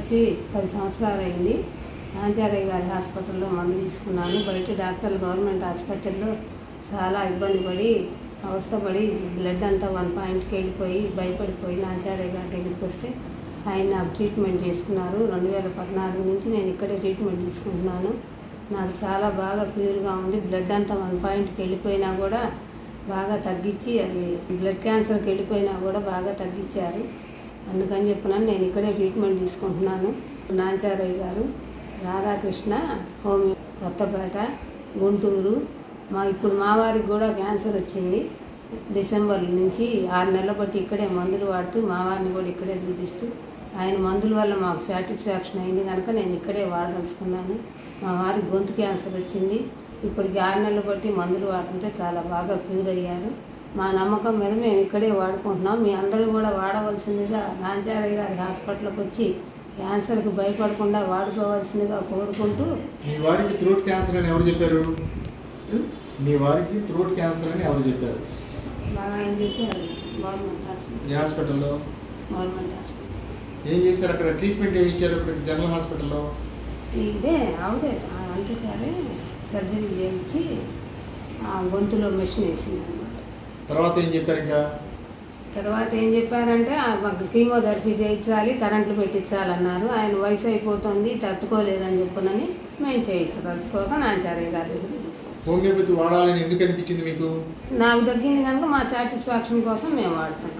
వచ్చి పది సంవత్సరాలు అయింది ఆచార్య గారి హాస్పిటల్లో మందు తీసుకున్నాను బయట డాక్టర్లు గవర్నమెంట్ హాస్పిటల్లో చాలా ఇబ్బంది పడి అవస్థపడి బ్లడ్ అంతా వన్ పాయింట్కి వెళ్ళిపోయి భయపడిపోయి ఆచార్య గారి దగ్గరికి వస్తే ఆయన నాకు ట్రీట్మెంట్ చేసుకున్నారు రెండు వేల పద్నాలుగు నుంచి నేను ఇక్కడే ట్రీట్మెంట్ తీసుకుంటున్నాను నాకు చాలా బాగా ప్యూర్గా ఉంది బ్లడ్ అంతా వన్ పాయింట్కి వెళ్ళిపోయినా కూడా బాగా తగ్గించి అది బ్లడ్ క్యాన్సర్కి వెళ్ళిపోయినా కూడా బాగా తగ్గించారు అందుకని చెప్పినాను నేను ఇక్కడే ట్రీట్మెంట్ తీసుకుంటున్నాను నాంచారయ్య గారు రాధాకృష్ణ హోమియో కొత్తపేట గుంటూరు మా ఇప్పుడు మా వారికి కూడా క్యాన్సర్ వచ్చింది డిసెంబర్ నుంచి ఆరు నెలల బట్టి ఇక్కడే మందులు వాడుతూ మా వారిని కూడా ఇక్కడే చూపిస్తూ ఆయన మందుల వల్ల మాకు సాటిస్ఫాక్షన్ అయింది కనుక నేను ఇక్కడే వాడదలుచుకున్నాను మా వారికి గొంతు క్యాన్సర్ వచ్చింది ఇప్పటికి ఆరు నెలలు బట్టి మందులు వాడుతుంటే చాలా బాగా క్యూర్ అయ్యారు మా నమ్మకం మీద మేము ఇక్కడే వాడుకుంటున్నాం మీ అందరూ కూడా వాడవలసిందిగా నాంచారయ్య గారి హాస్పిటల్కి వచ్చి క్యాన్సర్కి భయపడకుండా వాడుకోవాల్సిందిగా కోరుకుంటూ మీ వారికి థ్రోట్ క్యాన్సర్ అని ఎవరు చెప్పారు మీ వారికి థ్రోట్ క్యాన్సర్ అని ఎవరు చెప్పారు బాగా ఆయన చెప్పారు గవర్నమెంట్ హాస్పిటల్ ఏ హాస్పిటల్లో గవర్నమెంట్ హాస్పిటల్ ఏం చేశారు అక్కడ ట్రీట్మెంట్ ఏమి ఇచ్చారు అక్కడ జనరల్ హాస్పిటల్లో ఇదే ఆవిడే ఆ అంతకారే సర్జరీ చేయించి ఆ గొంతులో మెషిన్ వేసింది అనమాట తర్వాత ఏం చెప్పారు ఇంకా తర్వాత ఏం చెప్పారంటే ఆ మాకు కీమోథెరపీ చేయించాలి కరెంట్లు పెట్టించాలన్నారు ఆయన వయసు అయిపోతుంది తట్టుకోలేదని చెప్పనని మేము చేయించదలుచుకోక నాచార్య గారి దగ్గర తీసుకొచ్చాం హోమియోపతి వాడాలని ఎందుకు అనిపించింది మీకు నాకు తగ్గింది కనుక మా సాటిస్ఫాక్షన్ కోసం మేము వాడుతున్నాం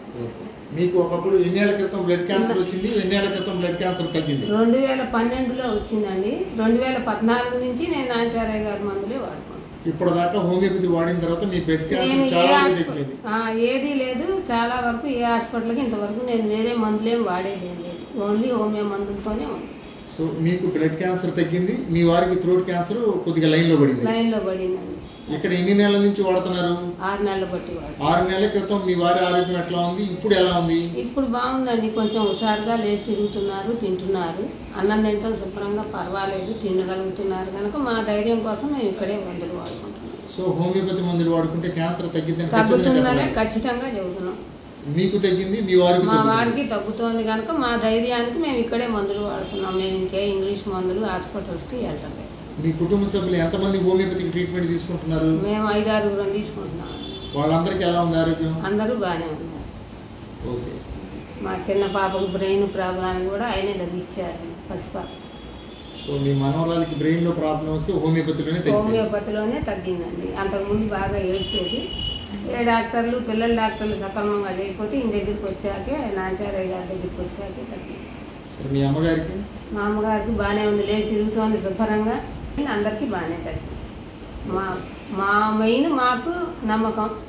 మీకు ఒకప్పుడు ఎన్నేళ్ల క్రితం బ్లడ్ క్యాన్సర్ వచ్చింది ఎన్నేళ్ల క్రితం బ్లడ్ క్యాన్సర్ తగ్గింది రెండు వేల పన్నెండులో వచ్చిందండి రెండు వేల పద్నాలుగు నుంచి నేను ఆచార్య గారి మందులే వాడుకున్నాను ఇప్పటిదాకా హోమియోపతి వాడిన తర్వాత మీ బ్లడ్ నేను క్యాన్సర్ ఏ చాలా హాస్ప- తగ్గిపోయింది ఆ, ఏదీ లేదు చాలా వరకు ఏ హాస్పిటల్కి ఇంతవరకు నేను వేరే మందులేం వాడేది ఏం లేదు ఓన్లీ హోమియో మందులతోనే ఉంది సో మీకు బ్లడ్ క్యాన్సర్ తగ్గింది మీ వారికి థ్రోట్ క్యాన్సర్ కొద్దిగా లైన్లో పడింది లైన్లో పడిందండి ఇక్కడ ఎన్ని నెలల నుంచి వాడుతున్నారు ఆరు నెలలు బట్టి వాడు ఆరు నెలల క్రితం మీ వారి ఆరోగ్యం ఎట్లా ఉంది ఇప్పుడు ఎలా ఉంది ఇప్పుడు బాగుందండి కొంచెం హుషారుగా లేచి తిరుగుతున్నారు తింటున్నారు అన్నం తింటాం శుభ్రంగా పర్వాలేదు తినగలుగుతున్నారు కనుక మా ధైర్యం కోసం మేము ఇక్కడే మందులు వాడుకుంటున్నాం సో హోమియోపతి మందులు వాడుకుంటే క్యాన్సర్ తగ్గిద్దని తగ్గుతుందనే ఖచ్చితంగా ఖచ్చితంగా చెబుతున్నాం చెప్పగలం. మీకు తగ్గింది మీ వారికి మా తగ్గుతుంది. వారికి తగ్గుతోంది కనుక మా ధైర్యానికి మేము ఇక్కడే మందులు వాడుతున్నాం మేము ఇంకే ఇంగ్లీష్ మందులు హాస్పిటల్స్కి వెళ్ళటం లేదు మీ కుటుంబ సభ్యులు ఎంతమంది హోమియోపతికి ట్రీట్మెంట్ తీసుకుంటున్నారు మేము ఐదారుగురం తీసుకుంటున్నాం వాళ్ళందరికీ ఎలా ఉంది ఆరోగ్యం అందరూ బాగానే ఉన్నారు ఓకే మా చిన్న పాపకు బ్రెయిన్ ప్రాబ్లం కూడా ఆయనే తగ్గించారు పసిపాప సో మీ మనవరాలకి బ్రెయిన్ లో ప్రాబ్లం వస్తే హోమియోపతిలోనే తగ్గిపోయింది హోమియోపతిలోనే తగ్గిందండి అంతకుముందు బాగా ఏడ్చేది ఏ డాక్టర్లు పిల్లల డాక్టర్లు సక్రమంగా చేయకపోతే ఈయన దగ్గరికి వచ్చాకే నాచారయ్య గారి దగ్గరికి వచ్చాకే తగ్గింది సరే మీ అమ్మగారికి మా అమ్మగారికి బాగానే ఉంది లేచి తిరుగుతోంది శుభ్రంగా అందరికీ బాగానే తగ్గింది మా మా మెయిన్ మాకు నమ్మకం